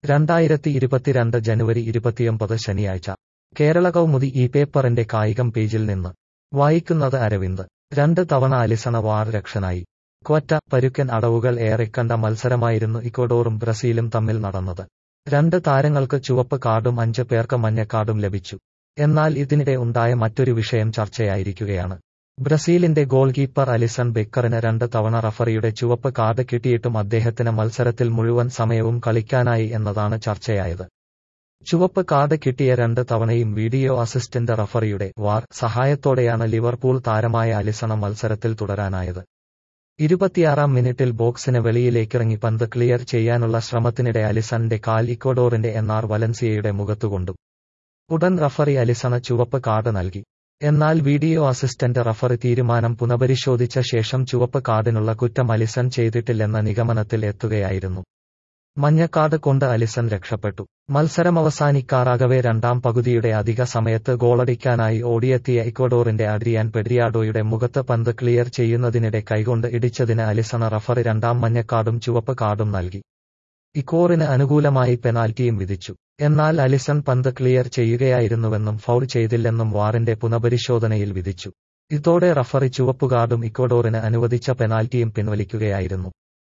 രണ്ടായിരത്തി ഇരുപത്തിരണ്ട് ജനുവരി ഇരുപത്തിയൊമ്പത് ശനിയാഴ്ച കേരള കൗമുദി ഈ പേപ്പറിന്റെ കായികം പേജിൽ നിന്ന് വായിക്കുന്നത് അരവിന്ദ് രണ്ട് തവണ അലിസണ വാർ രക്ഷനായി ക്വറ്റ പരുക്കൻ അടവുകൾ ഏറെക്കണ്ട മത്സരമായിരുന്നു ഇക്വഡോറും ബ്രസീലും തമ്മിൽ നടന്നത് രണ്ട് താരങ്ങൾക്ക് ചുവപ്പ് കാർഡും അഞ്ച് പേർക്ക് മഞ്ഞക്കാർഡും ലഭിച്ചു എന്നാൽ ഇതിനിടെ ഉണ്ടായ മറ്റൊരു വിഷയം ചർച്ചയായിരിക്കുകയാണ് ബ്രസീലിന്റെ ഗോൾ കീപ്പർ അലിസൺ ബെക്കറിന് രണ്ട് തവണ റഫറിയുടെ ചുവപ്പ് കാർഡ് കിട്ടിയിട്ടും അദ്ദേഹത്തിന് മത്സരത്തിൽ മുഴുവൻ സമയവും കളിക്കാനായി എന്നതാണ് ചർച്ചയായത് ചുവപ്പ് കാർഡ് കിട്ടിയ രണ്ട് തവണയും വീഡിയോ അസിസ്റ്റന്റ് റഫറിയുടെ വാർ സഹായത്തോടെയാണ് ലിവർപൂൾ താരമായ അലിസണ മത്സരത്തിൽ തുടരാനായത് ഇരുപത്തിയാറാം മിനിറ്റിൽ ബോക്സിന് വെളിയിലേക്കിറങ്ങി പന്ത് ക്ലിയർ ചെയ്യാനുള്ള ശ്രമത്തിനിടെ അലിസണിന്റെ കാൽ ഇക്വഡോറിന്റെ എൻആർ വലൻസിയയുടെ മുഖത്തുകൊണ്ടു ഉടൻ റഫറി അലിസണ ചുവപ്പ് കാർഡ് നൽകി എന്നാൽ വീഡിയോ അസിസ്റ്റന്റ് റഫറി തീരുമാനം പുനഃപരിശോധിച്ച ശേഷം ചുവപ്പ് കാർഡിനുള്ള കുറ്റം അലിസൺ ചെയ്തിട്ടില്ലെന്ന നിഗമനത്തിൽ എത്തുകയായിരുന്നു മഞ്ഞക്കാർഡ് കൊണ്ട് അലിസൺ രക്ഷപ്പെട്ടു മത്സരം അവസാനിക്കാറാകവെ രണ്ടാം പകുതിയുടെ അധിക സമയത്ത് ഗോളടിക്കാനായി ഓടിയെത്തിയ ഇക്വഡോറിന്റെ അഡ്രിയാൻ പെഡ്രിയാഡോയുടെ മുഖത്ത് പന്ത് ക്ലിയർ ചെയ്യുന്നതിനിടെ കൈകൊണ്ട് ഇടിച്ചതിന് അലിസണ റഫറി രണ്ടാം മഞ്ഞക്കാർഡും ചുവപ്പ് കാർഡും നൽകി ഇക്കോറിന് അനുകൂലമായി പെനാൽറ്റിയും വിധിച്ചു എന്നാൽ അലിസൺ പന്ത് ക്ലിയർ ചെയ്യുകയായിരുന്നുവെന്നും ഫൗൾ ചെയ്തില്ലെന്നും വാറിന്റെ പുനഃപരിശോധനയിൽ വിധിച്ചു ഇതോടെ റഫറി ചുവപ്പുകാർഡും ഇക്വഡോറിന് അനുവദിച്ച പെനാൽറ്റിയും പിൻവലിക്കുകയായിരുന്നു